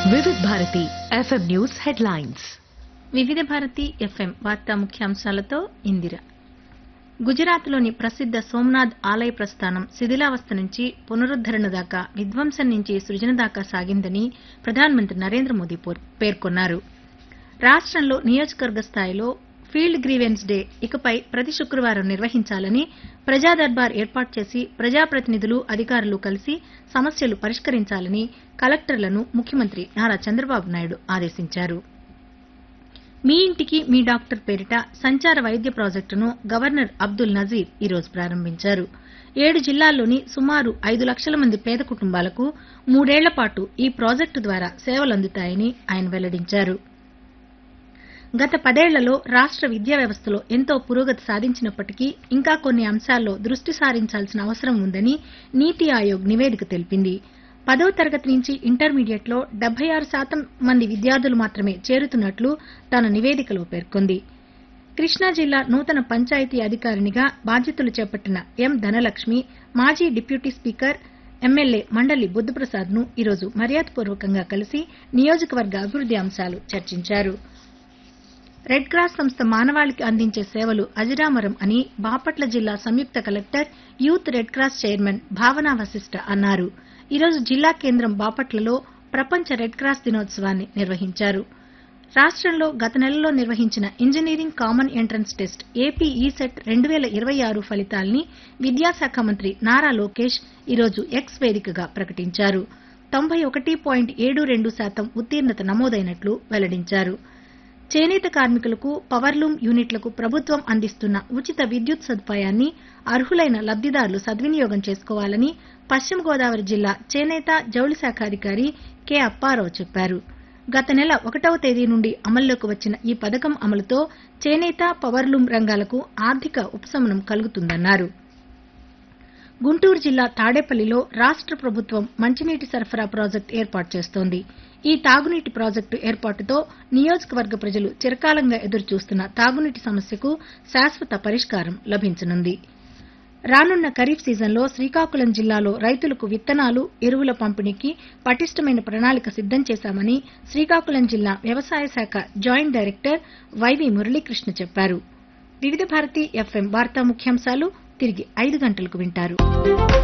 Vividh Bharati FM news headlines Vividh Bharati FM వార్తా ముఖ్యాంశాలతో ఇందిర గుజరాత్లోని ప్రసిద్ధ సోమనాథ్ ఆలయ ప్రస్థానం శిథిలావస్థ నుంచి పునరుద్దరణ దాకా విధ్వంసం నుంచి సృజన దాకా సాగిందని ప్రధానమంత్రి నరేంద్ర మోదీ పోర్- పేర్కొన్నారు రాష్ట్రంలో నియోజకవర్గ స్థాయిలో ఫీల్డ్ గ్రీవెన్స్ డే ఇకపై ప్రతి శుక్రవారం నిర్వహించాలని ప్రజా దర్బార్ ఏర్పాటు చేసి ప్రజాప్రతినిధులు అధికారులు కలిసి సమస్యలు పరిష్కరించాలని కలెక్టర్లను ముఖ్యమంత్రి నారా చంద్రబాబు నాయుడు ఆదేశించారు మీ ఇంటికి మీ డాక్టర్ పేరిట సంచార వైద్య ప్రాజెక్టును గవర్నర్ అబ్దుల్ నజీర్ ఈరోజు ప్రారంభించారు ఏడు జిల్లాల్లోని సుమారు ఐదు లక్షల మంది పేద కుటుంబాలకు మూడేళ్ల పాటు ఈ ప్రాజెక్టు ద్వారా సేవలందుతాయని ఆయన వెల్లడించారు గత పదేళ్లలో రాష్ట్ర విద్యా వ్యవస్థలో ఎంతో పురోగతి సాధించినప్పటికీ ఇంకా కొన్ని అంశాల్లో దృష్టి సారించాల్సిన అవసరం ఉందని నీతి ఆయోగ్ నివేదిక తెలిపింది పదవ తరగతి నుంచి ఇంటర్మీడియట్లో డెబ్బై ఆరు శాతం మంది విద్యార్థులు మాత్రమే చేరుతున్నట్లు తన నివేదికలో పేర్కొంది కృష్ణా జిల్లా నూతన పంచాయతీ అధికారినిగా బాధ్యతలు చేపట్టిన ఎం ధనలక్ష్మి మాజీ డిప్యూటీ స్పీకర్ ఎమ్మెల్యే మండలి బుద్ధప్రసాద్ ను ఈరోజు మర్యాదపూర్వకంగా కలిసి నియోజకవర్గ అభివృద్ది అంశాలు చర్చించారు రెడ్ క్రాస్ సంస్థ మానవాళికి అందించే సేవలు అజరామరం అని బాపట్ల జిల్లా సంయుక్త collector youth red cross chairman Bhavana Vasishta అన్నారు ఈరోజు జిల్లా కేంద్రం బాపట్లలో ప్రపంచ రెడ్ క్రాస్ దినోత్సవాన్ని నిర్వహించారు రాష్ట్రంలో గత నెలలో నిర్వహించిన engineering common entrance test AP ECET రెండు వేల ఇరవై ఆరు ఫలితాల్ని విద్యాశాఖ మంత్రి నారా లోకేష్ ఈరోజు ఎక్స్ వేదికగా ప్రకటించారు తొంభై ఒకటి పాయింట్ ఏడు రెండు శాతం ఉత్తీర్ణత నమోదైనట్లు వెల్లడించారు చేనేత కార్మికులకు పవర్లూమ్ యూనిట్లకు ప్రభుత్వం అందిస్తున్న ఉచిత విద్యుత్ సదుపాయాన్ని అర్హులైన లబ్దిదారులు సద్వినియోగం చేసుకోవాలని పశ్చిమ గోదావరి జిల్లా చేనేత జౌళి శాఖ అధికారి కె అప్పారావు చెప్పారు గత నెల ఒకటవ తేదీ నుండి అమల్లోకి వచ్చిన ఈ పథకం అమలుతో చేనేత పవర్లూమ్ రంగాలకు ఆర్థిక ఉపశమనం కలుగుతుందన్నారు గుంటూరు జిల్లా తాడేపల్లిలో రాష్ట్ర ప్రభుత్వం మంచినీటి సరఫరా ప్రాజెక్టు ఏర్పాటు చేస్తోంది ఈ తాగునీటి ప్రాజెక్టు ఏర్పాటుతో నియోజకవర్గ ప్రజలు చిరకాలంగా ఎదురుచూస్తున్న తాగునీటి సమస్యకు శాశ్వత పరిష్కారం లభించనుంది రానున్న ఖరీఫ్ సీజన్లో శ్రీకాకుళం జిల్లాలో రైతులకు విత్తనాలు ఎరువుల పంపిణీకి పటిష్టమైన ప్రణాళిక సిద్దం చేశామని శ్రీకాకుళం జిల్లా వ్యవసాయ శాఖ జాయింట్ డైరెక్టర్ వైవి మురళీకృష్ణ చెప్పారు వివిధ భారతి ఎఫ్ఎం వార్తా ముఖ్యాంశాలు తిరిగి ఐదు గంటలకు వింటారు